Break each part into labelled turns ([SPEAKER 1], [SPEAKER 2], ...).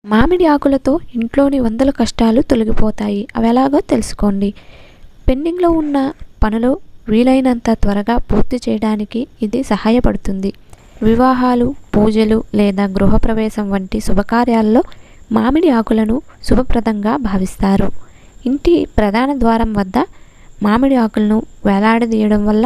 [SPEAKER 1] మామిడి ఆకులతో ఇంట్లోని వందల కష్టాలు తొలగిపోతాయి అవి ఎలాగో తెలుసుకోండి పెండింగ్లో ఉన్న పనులు వీలైనంత త్వరగా పూర్తి చేయడానికి ఇది సహాయపడుతుంది వివాహాలు పూజలు లేదా గృహప్రవేశం వంటి శుభకార్యాల్లో మామిడి ఆకులను శుభప్రదంగా భావిస్తారు ఇంటి ప్రధాన ద్వారం వద్ద మామిడి ఆకులను వేలాడదీయడం వల్ల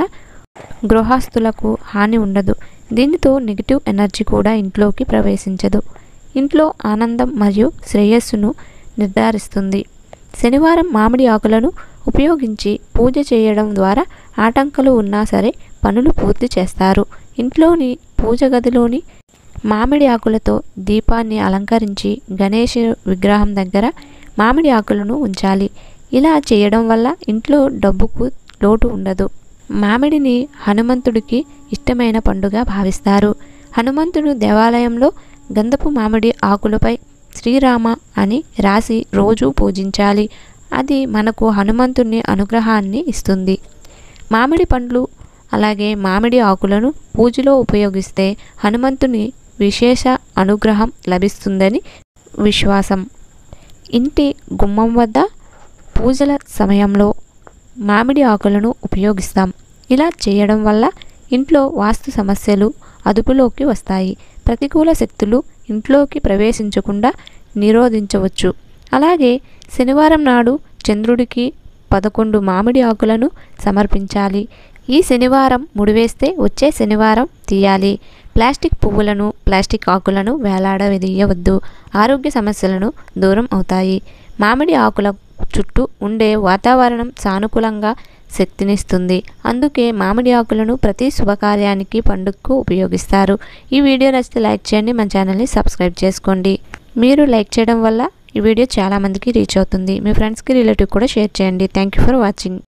[SPEAKER 1] గృహస్థులకు హాని ఉండదు దీనితో నెగిటివ్ ఎనర్జీ కూడా ఇంట్లోకి ప్రవేశించదు ఇంట్లో ఆనందం మరియు శ్రేయస్సును నిర్ధారిస్తుంది శనివారం మామిడి ఆకులను ఉపయోగించి పూజ చేయడం ద్వారా ఆటంకాలు ఉన్నా సరే పనులు పూర్తి చేస్తారు ఇంట్లోని పూజ గదిలోని మామిడి ఆకులతో దీపాన్ని అలంకరించి గణేష్ విగ్రహం దగ్గర మామిడి ఆకులను ఉంచాలి ఇలా చేయడం వల్ల ఇంట్లో డబ్బుకు లోటు ఉండదు మామిడిని హనుమంతుడికి ఇష్టమైన పండుగ భావిస్తారు హనుమంతుడు దేవాలయంలో గంధపు మామిడి ఆకులపై శ్రీరామ అని రాసి రోజు పూజించాలి అది మనకు హనుమంతుని అనుగ్రహాన్ని ఇస్తుంది మామిడి పండ్లు అలాగే మామిడి ఆకులను పూజలో ఉపయోగిస్తే హనుమంతుని విశేష అనుగ్రహం లభిస్తుందని విశ్వాసం ఇంటి గుమ్మం వద్ద పూజల సమయంలో మామిడి ఆకులను ఉపయోగిస్తాం ఇలా చేయడం వల్ల ఇంట్లో వాస్తు సమస్యలు అదుపులోకి వస్తాయి ప్రతికూల శక్తులు ఇంట్లోకి ప్రవేశించకుండా నిరోధించవచ్చు అలాగే శనివారం నాడు చంద్రుడికి పదకొండు మామిడి ఆకులను సమర్పించాలి ఈ శనివారం ముడివేస్తే వచ్చే శనివారం తీయాలి ప్లాస్టిక్ పువ్వులను ప్లాస్టిక్ ఆకులను వేలాడదీయవద్దు ఆరోగ్య సమస్యలను దూరం అవుతాయి మామిడి ఆకుల చుట్టూ ఉండే వాతావరణం సానుకూలంగా శక్తినిస్తుంది అందుకే మామిడి ఆకులను ప్రతి శుభకార్యానికి పండుగకు ఉపయోగిస్తారు ఈ వీడియో నచ్చితే లైక్ చేయండి మన ఛానల్ని సబ్స్క్రైబ్ చేసుకోండి మీరు లైక్ చేయడం వల్ల ఈ వీడియో చాలామందికి రీచ్ అవుతుంది మీ ఫ్రెండ్స్కి రిలేటివ్ కూడా షేర్ చేయండి థ్యాంక్ యూ ఫర్ వాచింగ్